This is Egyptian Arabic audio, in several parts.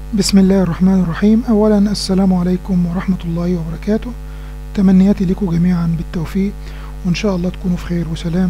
بسم الله الرحمن الرحيم أولا السلام عليكم ورحمة الله وبركاته تمنياتي لكم جميعا بالتوفيق وإن شاء الله تكونوا في خير وسلام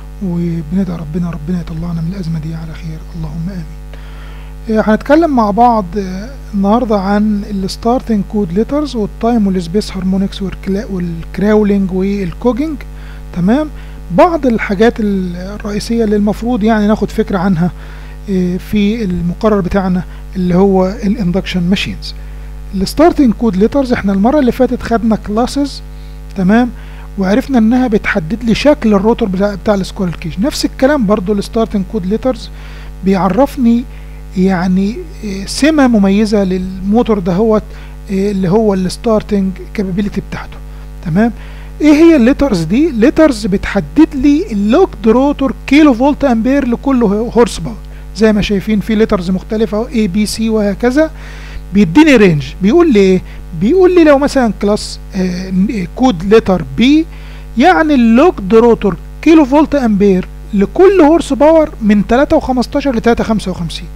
وبندعي ربنا ربنا يطلعنا من الأزمة دي على خير اللهم آمين آه، هنتكلم مع بعض آه، النهاردة عن الستارتنج كود ليترز والتايم والسبيس هارمونكس والكراولينج والكوجينج تمام بعض الحاجات الرئيسية اللي المفروض يعني ناخد فكرة عنها آه، في المقرر بتاعنا اللي هو الاندكشن ماشينز الستارتنج كود ليترز احنا المرة اللي فاتت خدنا كلاسز تمام وعرفنا انها بتحدد لي شكل الروتور بتاع, بتاع السكويرل كيج نفس الكلام برضو الستارتنج كود ليترز بيعرفني يعني آه، سمة مميزة للموتور دهوت آه، اللي هو الستارتنج كابابيلتي بتاعته تمام ايه هي الليترز دي ليترز بتحدد لي اللوكد روتور كيلو فولت امبير لكل هورس باور زي ما شايفين في ليترز مختلفة اهو A B C وهكذا بيديني رينج بيقول لي ايه بيقول لي لو مثلا كلاس آه كود ليتر بي يعني اللوكد روتور كيلو فولت امبير لكل هورس باور من 3.15 ل 3.55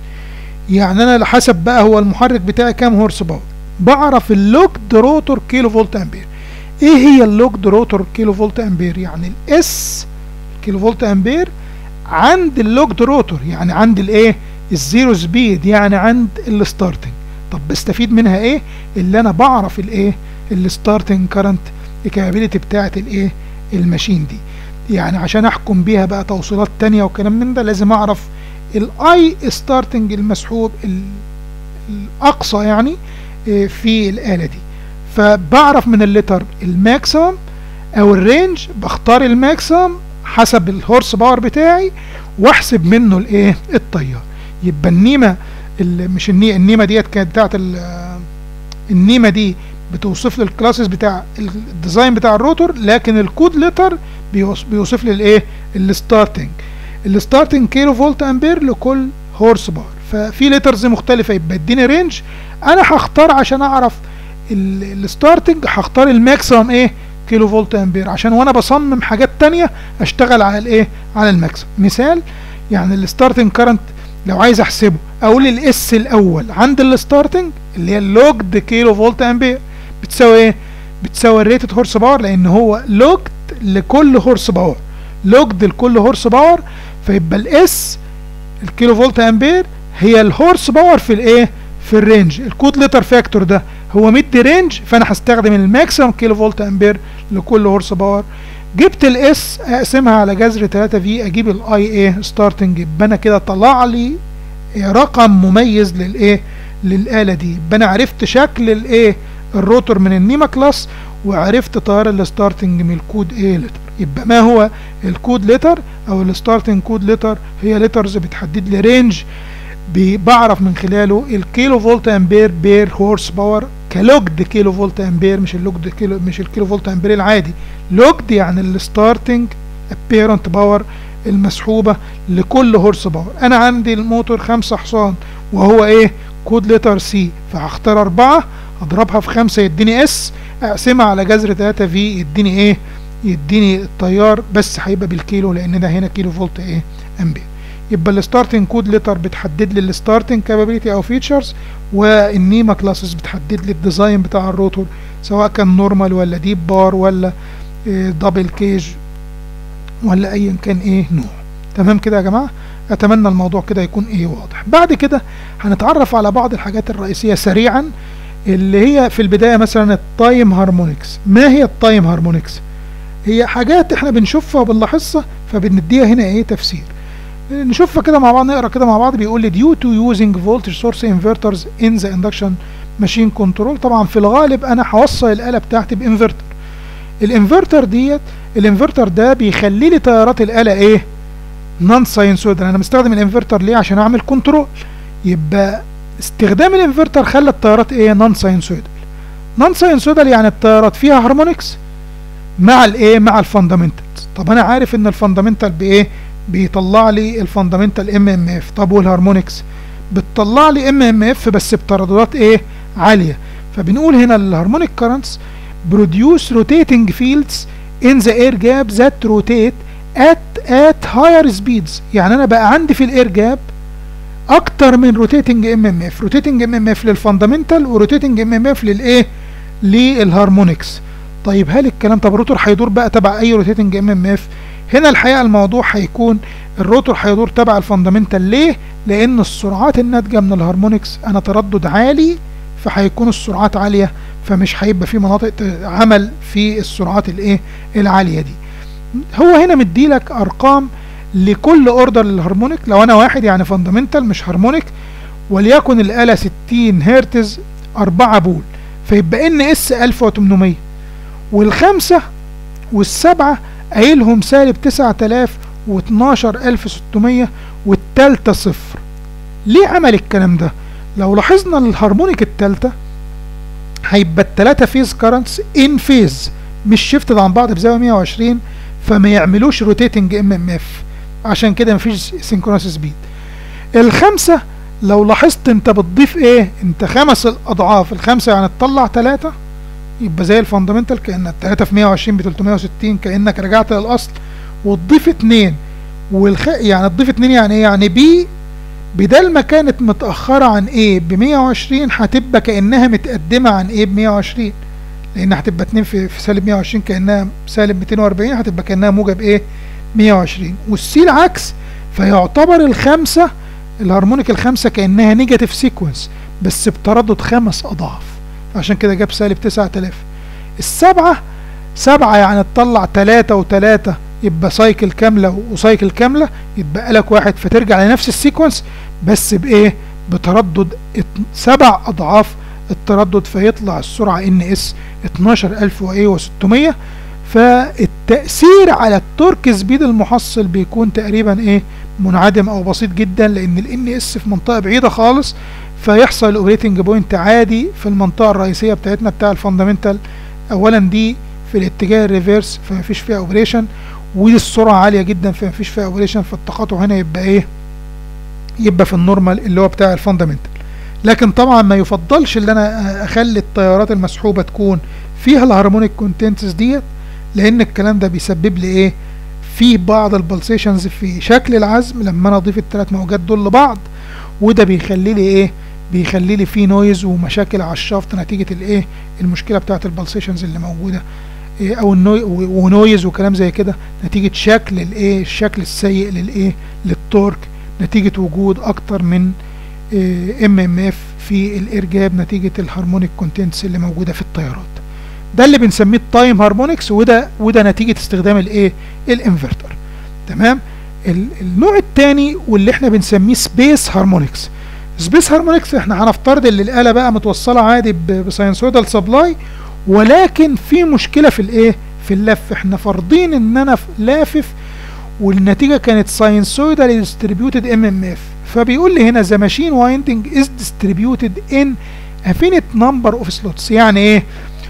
يعني انا حسب بقى هو المحرك بتاعي كام هورس باور بعرف اللوكد روتور كيلو فولت امبير ايه هي اللوكد روتور كيلو فولت امبير يعني الاس كيلو فولت امبير عند اللوكد روتور يعني عند الايه الزيرو سبيد يعني عند الستارتنج طب بستفيد منها ايه اللي انا بعرف الايه الستارتنج كارنت الكابابيلتي بتاعه الايه الماشين دي يعني عشان احكم بيها بقى توصيلات تانية وكلام من ده لازم اعرف الاي ستارتنج المسحوب ال- الاقصى يعني إيه، في الاله دي فبعرف من الليتر الماكسيمم او الرينج بختار الماكسيمم حسب الهورس باور بتاعي واحسب منه الايه التيار يبقى النيمه ال- مش الني النيمه ديت كانت بتاعت ال- النيمه دي بتوصف لي الكلاسز بتاع الديزاين بتاع الروتور لكن الكود ليتر بيوص- بيوصف لي الايه الستارتنج الستارتنج كيلو فولت امبير لكل هورس باور ففي ليترز مختلفه يبقى اديني رينج انا هختار عشان اعرف الستارتنج هختار الماكسيمم ايه كيلو فولت امبير عشان وانا بصمم حاجات تانية اشتغل على الايه على الماكسيمم مثال يعني الستارتنج كارنت لو عايز احسبه اقول الاس الاول عند الستارتنج اللي هي اللوجد كيلو فولت امبير بتساوي ايه بتساوي الريتد هورس باور لان هو لوجد لكل هورس باور لوجد لكل هورس باور فيبقى الاس الكيلو فولت امبير هي الهورس باور في الايه في الرينج الكود لتر فاكتور ده هو مدي رينج فانا هستخدم الماكسيمم كيلو فولت امبير لكل هورس باور جبت الاس اقسمها على جذر 3 في اجيب الاي ايه ستارتنج يبقى انا كده طلع لي رقم مميز للايه للاله دي يبقى انا عرفت شكل الايه الروتور من النيما كلاس وعرفت تيار الستارتنج من الكود ايه لتر يبقى ما هو الكود لتر او الستارتنج كود لتر هي لترز بتحدد لي رينج بي- بعرف من خلاله الكيلو فولت امبير بير هورس باور كلوجد كيلو فولت امبير مش اللوجد كيلو مش الكيلو فولت امبير العادي لوجد يعني الستارتنج ابيرنت باور المسحوبة لكل هورس باور انا عندي الموتور خمسة حصان وهو ايه كود لتر سي فهختار اربعة اضربها في خمسة يديني اس اقسمها على جذر 3 في يديني ايه يديني التيار بس هيبقى بالكيلو لان ده هنا كيلو فولت ايه امبير يبقى الستارتنج كود لتر بتحدد لي الستارتنج كابابيلتي او فيتشرز والنيما كلاسز بتحدد لي الديزاين بتاع الروتور سواء كان نورمال ولا ديب بار ولا دبل كيج ولا ايا كان ايه نوع تمام كده يا جماعه اتمنى الموضوع كده يكون ايه واضح بعد كده هنتعرف على بعض الحاجات الرئيسيه سريعا اللي هي في البدايه مثلا التايم هارمونكس ما هي التايم هارمونكس هي حاجات احنا بنشوفها وبنلاحظها فبنديها هنا ايه تفسير نشوفها كده مع بعض نقرا كده مع بعض بيقول لي due to using voltage source inverters in the induction machine control طبعا في الغالب انا هوصل الاله بتاعتي بانفرتر الانفرتر ديت الانفرتر ده بيخلي لي تيارات الاله ايه نون ساينسويدال انا مستخدم الانفرتر ليه عشان اعمل كنترول يبقى استخدام الانفرتر خلى التيارات ايه نون ساينسويدال نون ساينسويدال يعني التيارات فيها هارمونكس مع الايه مع الفاندامنتالز طب انا عارف ان الفاندامنتال بايه بيطلع لي الفاندامنتال ام ام اف طب والهارمونكس بتطلع لي ام ام اف بس بترددات ايه عاليه فبنقول هنا الهارمونيك كارنتس produce rotating fields in the air gap that rotate at at higher speeds يعني انا بقى عندي في الاير جاب اكتر من روتيتنج ام ام اف روتيتنج ام ام اف للفاندامنتال وروتيتنج ام ام اف للايه للهارمونكس طيب هل الكلام طب الروتور هيدور بقى تبع اي روتيتنج ام ام اف هنا الحقيقه الموضوع هيكون الروتور هيدور تبع الفاندامنتال ليه لان السرعات الناتجه من الهارمونكس انا تردد عالي فهيكون السرعات عاليه فمش هيبقى في مناطق عمل في السرعات الايه العاليه دي هو هنا مديلك ارقام لكل اوردر للهارمونيك لو انا واحد يعني فاندامنتال مش هارمونيك وليكن الاله 60 هرتز 4 بول فيبقى ان اس 1800 والخمسه والسبعه قايلهم سالب 9000 و12600 والتالتة صفر ليه عمل الكلام ده لو لاحظنا الهارمونيك التالتة هيبقى التلاتة فيز كارنتس ان فيز مش شيفتد عن بعض بزاوية 120 فما يعملوش روتيتنج ام ام اف عشان كده مفيش سينكرونس سبيد الخمسة لو لاحظت انت بتضيف ايه انت خمس الاضعاف الخمسة يعني تطلع تلاتة يبقى زي الفاندامنتال كأن التلاتة في 120 ب 360 كأنك رجعت للأصل وتضيف اتنين والخ... يعني تضيف اتنين يعني ايه يعني بي بدل ما كانت متأخرة عن ايه ب 120 هتبقى كأنها متقدمة عن ايه ب 120 لان هتبقى اتنين في, في سالب 120 كأنها سالب 240 هتبقى كأنها موجب ايه 120 والسي العكس فيعتبر الخمسة الهارمونيك الخمسة كأنها نيجاتيف سيكونس بس بتردد خمس أضعاف عشان كده جاب سالب 9000 السبعة سبعة يعني تطلع تلاتة وتلاتة يبقى سايكل كاملة وسايكل كاملة يتبقى لك واحد فترجع لنفس السيكونس بس بإيه بتردد سبع أضعاف التردد فيطلع السرعة ان اس 12000 وايه و600 فالتأثير على التورك سبيد المحصل بيكون تقريبا ايه منعدم او بسيط جدا لان الان اس في منطقة بعيدة خالص فيحصل الاوبريتنج بوينت عادي في المنطقة الرئيسية بتاعتنا بتاع الفاندامنتال اولا دي في الاتجاه الريفيرس فمفيش فيها اوبريشن ودي السرعة عالية جدا فمفيش فيها اوبريشن فالتقاطع هنا يبقى ايه يبقى في النورمال اللي هو بتاع الفاندامنتال لكن طبعا ما يفضلش ان انا اخلي التيارات المسحوبة تكون فيها الهارمونيك كونتنتس ديت لان الكلام ده بيسبب لي ايه في بعض البلسيشنز في شكل العزم لما انا اضيف الثلاث موجات دول لبعض وده بيخلي لي ايه بيخلي لي فيه نويز ومشاكل على الشافت نتيجة الايه المشكلة بتاعت البلسيشنز اللي موجودة إيه او النوي ونويز وكلام زي كده نتيجة شكل الايه الشكل السيء للايه للتورك نتيجة وجود اكتر من ام ام اف في الارجاب نتيجة الهارمونيك كونتنتس اللي موجودة في التيارات ده اللي بنسميه التايم هارمونكس وده وده نتيجة استخدام الايه الانفرتر تمام النوع الثاني واللي احنا بنسميه سبيس هارمونكس سبيس هارمونكس احنا هنفترض ان الاله بقى متوصله عادي بساينسويدال سبلاي ولكن في مشكله في الايه في اللف احنا فارضين ان انا لافف والنتيجه كانت ساينسويدال ديستريبيوتد ام ام اف فبيقول لي هنا ذا ماشين وايندنج از ديستريبيوتد ان افينيت نمبر اوف سلوتس يعني ايه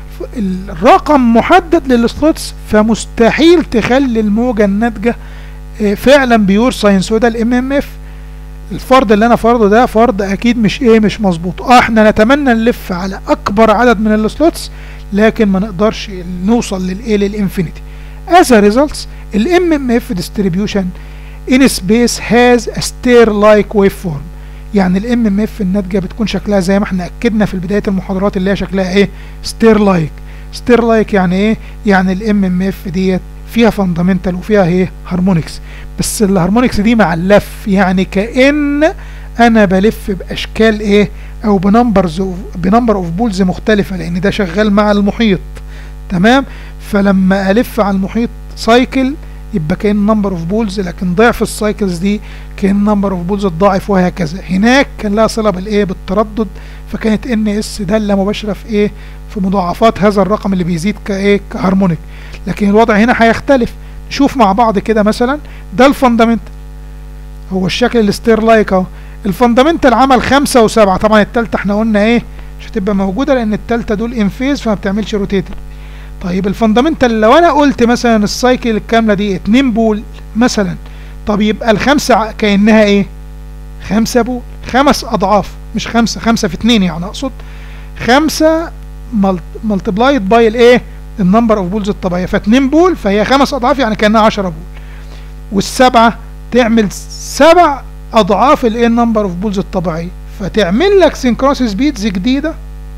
الرقم محدد للسلوتس فمستحيل تخلي الموجه الناتجه فعلا بيور ساينسويدال ام ام اف الفرض اللي انا فرضه ده فرض اكيد مش ايه مش مظبوط اه احنا نتمنى نلف على اكبر عدد من السلوتس لكن ما نقدرش نوصل للايه للانفينيتي as a result ال MMF distribution in space has a stair-like waveform يعني ال MMF الناتجة بتكون شكلها زي ما احنا اكدنا في بداية المحاضرات اللي هي شكلها ايه stair-like stair-like يعني ايه يعني ال MMF ديت فيها فاندامنتال وفيها ايه هارمونكس بس الهارمونكس دي مع اللف يعني كأن انا بلف باشكال ايه او بنمبرز بنمبر اوف بولز مختلفة لان ده شغال مع المحيط تمام فلما الف على المحيط سايكل يبقى كان نمبر اوف بولز لكن ضعف السايكلز دي كان نمبر اوف بولز الضعف وهكذا هناك كان لها صله بالايه بالتردد فكانت ان اس داله مباشره في ايه في مضاعفات هذا الرقم اللي بيزيد كايه كهارمونيك لكن الوضع هنا هيختلف نشوف مع بعض كده مثلا ده الفندامنت هو الشكل الستير لايك اهو الفندامنتال عمل خمسة وسبعة طبعا التالتة احنا قلنا ايه مش هتبقى موجودة لان التالتة دول انفيز فما بتعملش روتيتر طيب الفندامنتال لو انا قلت مثلا السايكل الكاملة دي 2 بول مثلا طب يبقى الخمسة كأنها ايه خمسة بول خمس اضعاف مش خمسة خمسة في اتنين يعني اقصد خمسة ملتبلايد باي الايه النمبر اوف بولز الطبيعية فاتنين بول فهي خمس اضعاف يعني كأنها عشرة بول والسبعة تعمل سبع اضعاف الايه نمبر اوف بولز الطبيعيه فتعمل لك سينكرونس بيتز جديده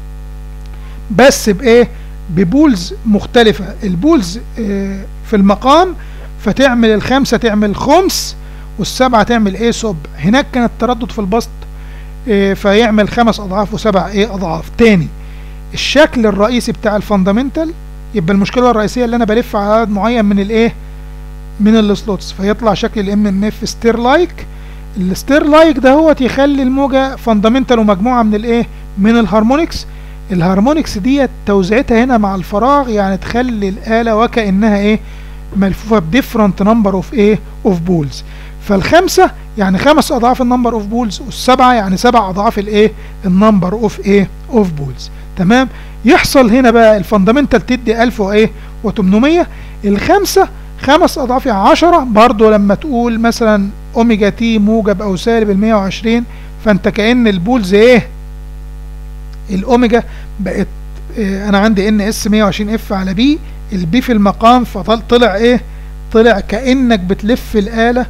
بس بايه ببولز مختلفه البولز اه في المقام فتعمل الخمسه تعمل خمس والسبعه تعمل ايه سب هناك كان التردد في البسط اه فيعمل خمس اضعاف وسبع ايه اضعاف تاني الشكل الرئيسي بتاع الفاندامنتال يبقى المشكله الرئيسيه اللي انا بلف على عدد معين من الايه من السلوتس فيطلع شكل الام ام اف ستير لايك الستير لايك ده هو يخلي الموجه فاندامنتال ومجموعه من الايه من الهارمونكس الهارمونكس ديت توزيعتها هنا مع الفراغ يعني تخلي الاله وكانها ايه ملفوفه بديفرنت نمبر اوف ايه اوف بولز فالخمسه يعني خمس اضعاف النمبر اوف بولز والسبعه يعني سبع اضعاف الايه النمبر اوف ايه اوف بولز تمام يحصل هنا بقى الفاندامنتال تدي 1000 وايه و800 الخمسه خمس اضعاف يعني 10 برضو لما تقول مثلا اوميجا تي موجب او سالب ال 120 فانت كان البولز ايه الاوميجا بقت إيه انا عندي ان اس 120 اف على بي البي في المقام فطلع ايه طلع كانك بتلف الاله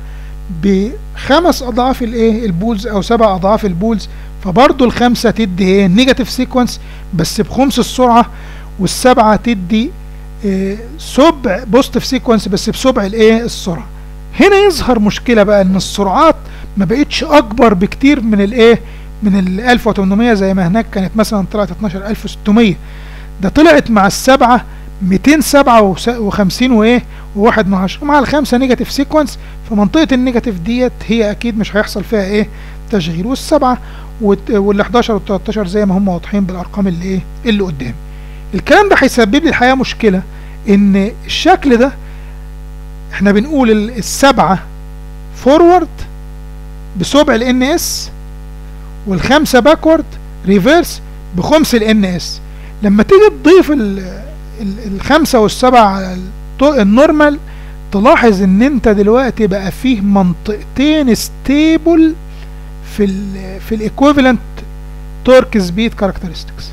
بخمس اضعاف الايه البولز او سبع اضعاف البولز فبرضو الخمسه تدي ايه نيجاتيف سيكونس بس بخمس السرعه والسبعه تدي إيه سبع بوزيتيف سيكونس بس بسبع الايه السرعه هنا يظهر مشكله بقى ان السرعات ما بقتش اكبر بكتير من الايه من ال 1800 زي ما هناك كانت مثلا طلعت 12600 ده طلعت مع السبعه 257 وايه وواحد من عشرة مع الخمسة نيجاتيف سيكونس فمنطقة النيجاتيف ديت هي أكيد مش هيحصل فيها إيه تشغيل والسبعة وال 11 وال 13 زي ما هم واضحين بالأرقام اللي إيه اللي قدام الكلام ده هيسبب لي الحقيقة مشكلة إن الشكل ده إحنا بنقول السبعة فورورد بسبع ال ان اس والخمسة باكورد ريفيرس بخمس ال ان اس لما تيجي تضيف الخمسة والسبعة على النورمال تلاحظ ان انت دلوقتي بقى فيه منطقتين ستيبل في ال في الايكويفالنت تورك سبيد كاركترستكس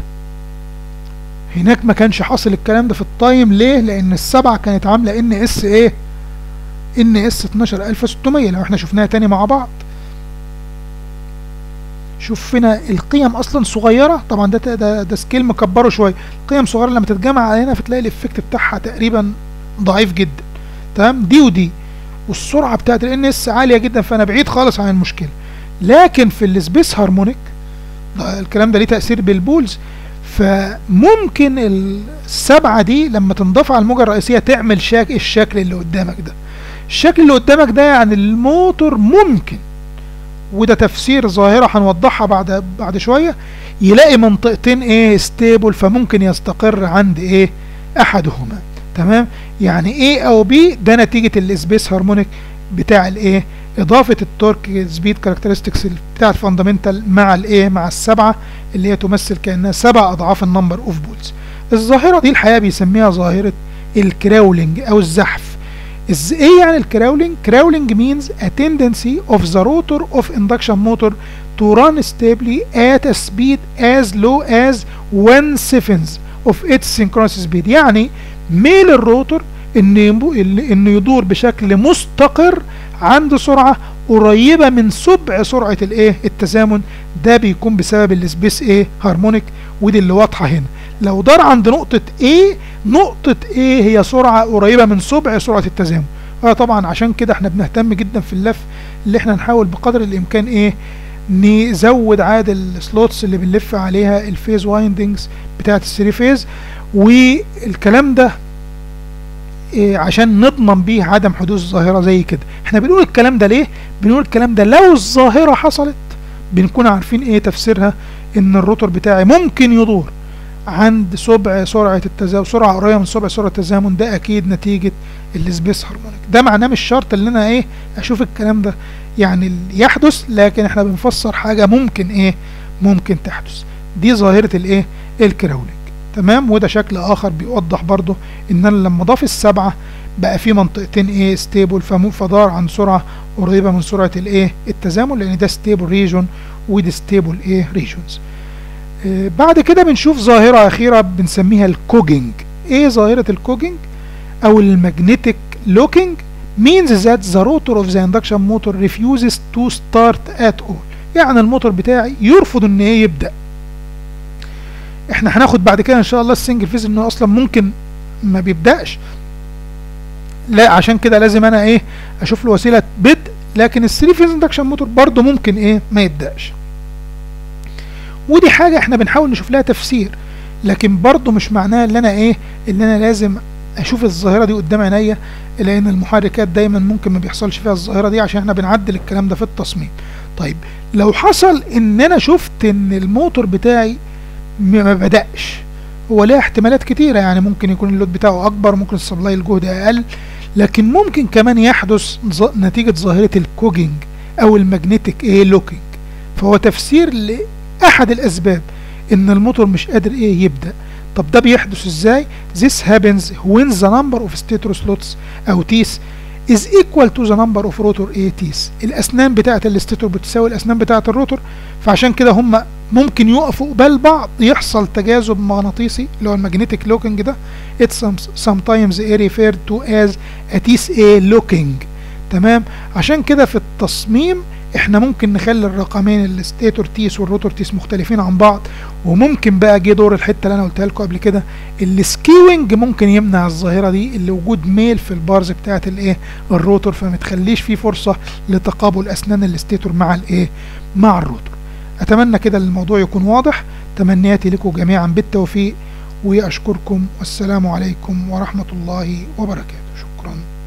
هناك ما كانش حاصل الكلام ده في التايم ليه لان السبعة كانت عاملة ان اس ايه ان اس 12600 لو احنا شفناها تاني مع بعض شوف هنا القيم اصلا صغيره طبعا ده ده, ده سكيل مكبره شويه القيم صغيره لما تتجمع على هنا فتلاقي الافكت بتاعها تقريبا ضعيف جدا تمام دي ودي والسرعه بتاعت الان اس عاليه جدا فانا بعيد خالص عن المشكله لكن في السبيس هارمونيك الكلام ده ليه تاثير بالبولز فممكن السبعه دي لما تنضاف على الموجه الرئيسيه تعمل شاك الشكل اللي قدامك ده الشكل اللي قدامك ده يعني الموتور ممكن وده تفسير ظاهرة هنوضحها بعد بعد شوية يلاقي منطقتين ايه ستيبل فممكن يستقر عند ايه احدهما تمام يعني ايه او بي ده نتيجة السبيس هارمونيك بتاع الايه اضافة التورك سبيد كاركترستكس بتاع الفاندامنتال مع الايه مع السبعة اللي هي تمثل كأنها سبع اضعاف النمبر اوف بولز الظاهرة دي الحقيقة بيسميها ظاهرة الكراولينج او الزحف is ايه يعني الكراولينج كراولينج means a tendency of the rotor of induction motor to run stably at a speed as low as 1 seventh of its synchronous speed يعني ميل الروتور انه انه يدور بشكل مستقر عند سرعه قريبه من سبع سرعه الايه التزامن ده بيكون بسبب السبيس ايه هارمونيك ودي اللي واضحه هنا لو دار عند نقطة A نقطة A هي سرعة قريبة من سبع سرعة التزامن اه طبعا عشان كده احنا بنهتم جدا في اللف اللي احنا نحاول بقدر الامكان ايه نزود عدد السلوتس اللي بنلف عليها الفيز وايندنجز بتاعت الثري فيز والكلام ده إيه عشان نضمن بيه عدم حدوث ظاهرة زي كده احنا بنقول الكلام ده ليه بنقول الكلام ده لو الظاهرة حصلت بنكون عارفين ايه تفسيرها ان الروتور بتاعي ممكن يدور عند سبع سرعة التزامن سرعة قريبة من سبع سرعة التزامن ده أكيد نتيجة السبيس هارمونيك ده معناه مش شرط إن أنا إيه أشوف الكلام ده يعني يحدث لكن إحنا بنفسر حاجة ممكن إيه ممكن تحدث دي ظاهرة الإيه الكراولينج تمام وده شكل آخر بيوضح برضو إن أنا لما أضاف السبعة بقى في منطقتين إيه ستيبل فدار عن سرعة قريبة من سرعة الإيه التزامن لأن ده ستيبل ريجون ودي ستيبل إيه ريجونز بعد كده بنشوف ظاهرة أخيرة بنسميها الكوجينج إيه ظاهرة الكوجينج أو المagnetic لوكينج means that the rotor of the induction motor refuses to start at all يعني الموتور بتاعي يرفض ان ايه يبدا احنا هناخد بعد كده ان شاء الله السنجل فيز انه اصلا ممكن ما بيبداش لا عشان كده لازم انا ايه اشوف له وسيله بدء لكن الثري فيز اندكشن موتور برضه ممكن ايه ما يبداش ودي حاجه احنا بنحاول نشوف لها تفسير لكن برضه مش معناه ان انا ايه ان انا لازم اشوف الظاهره دي قدام عينيا لان المحركات دايما ممكن ما بيحصلش فيها الظاهره دي عشان احنا بنعدل الكلام ده في التصميم طيب لو حصل ان انا شفت ان الموتور بتاعي ما بدأش هو ليه احتمالات كتيرة يعني ممكن يكون اللود بتاعه أكبر ممكن السبلاي الجهد أقل لكن ممكن كمان يحدث نتيجة ظاهرة الكوجينج أو المagnetic ايه لوكينج فهو تفسير لأحد الأسباب إن الموتور مش قادر إيه يبدأ طب ده بيحدث إزاي؟ This happens when the number of stator slots أو تيس is equal to the number of rotor A تيس الأسنان بتاعة الاستيتور بتساوي الأسنان بتاعة الروتور فعشان كده هم ممكن يقفوا قبال بعض يحصل تجاذب مغناطيسي اللي هو المagnetic locking ده it's sometimes referred to as a TSA locking تمام عشان كده في التصميم احنا ممكن نخلي الرقمين الستيتور تيس والروتور تيس مختلفين عن بعض وممكن بقى جه دور الحته اللي انا قلتها لكم قبل كده السكيوينج ممكن يمنع الظاهره دي اللي وجود ميل في البارز بتاعه الايه الروتور فما تخليش فيه فرصه لتقابل اسنان الستيتور مع الايه مع الروتور اتمنى كده الموضوع يكون واضح تمنياتي لكم جميعا بالتوفيق واشكركم والسلام عليكم ورحمه الله وبركاته شكرا